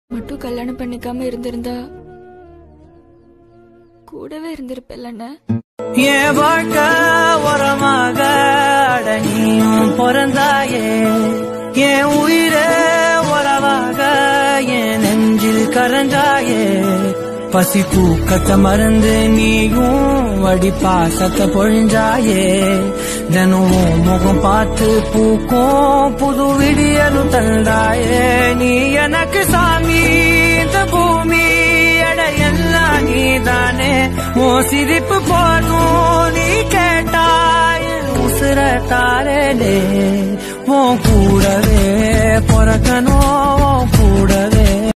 மட்டும் கல்யாணம் பண்ணிக்காம இருந்திருந்தா கூடவே இருந்திருப்பேன்ல என் வாழ்க்கை உரமாக அட நீயும் பிறந்தாயே என் உயிரே உறவாக என் நெஞ்சில் கரஞ்சாயே பசி தூக்கத்தை மறந்து நீயும் வடி பாசத்தை பொழிஞ்சாயே தினமும் முகம் பார்த்து பூக்கும் புது விடியலும் தந்தாயே நீ எனக்கு சாமி இந்த பூமி எட எல்லாம் நீதானே ஓ சிரிப்பு போதும் நீ கேட்டாய் உசுர தாரே உன் கூடவே பிறக்கணும்